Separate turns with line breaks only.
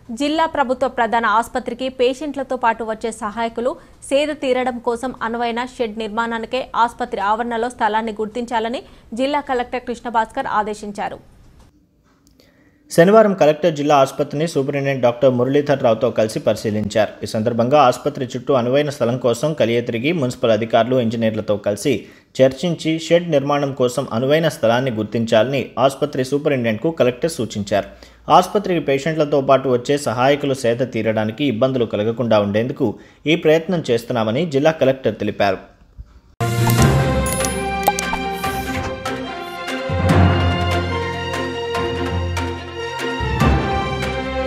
జిల్లా ప్రభుత్వ ప్రధాన ఆసుపత్రికి పేషెంట్లతో పాటు వచ్చే సహాయకులు సేద తీరడం కోసం అనువైన షెడ్ నిర్మాణానికే ఆసుపత్రి ఆవరణలో స్థలాన్ని గుర్తించాలని జిల్లా కలెక్టర్ కృష్ణభాస్కర్ ఆదేశించారు
శనివారం కలెక్టర్ జిల్లా ఆసుపత్రిని సూపరింటెండెంట్ డాక్టర్ మురళీధర్ రావుతో కలిసి పరిశీలించారు ఈ సందర్భంగా ఆసుపత్రి చుట్టూ అనువైన స్థలం కోసం కలియ తిరిగి మున్సిపల్ అధికారులు ఇంజనీర్లతో కలిసి చర్చించి షెడ్ నిర్మాణం కోసం అనువైన స్థలాన్ని గుర్తించాలని ఆసుపత్రి సూపరింటెండెంట్కు కలెక్టర్ సూచించారు ఆసుపత్రికి పేషెంట్లతో పాటు వచ్చే సహాయకులు సేద తీరడానికి ఇబ్బందులు కలగకుండా ఉండేందుకు ఈ ప్రయత్నం చేస్తున్నామని జిల్లా కలెక్టర్ తెలిపారు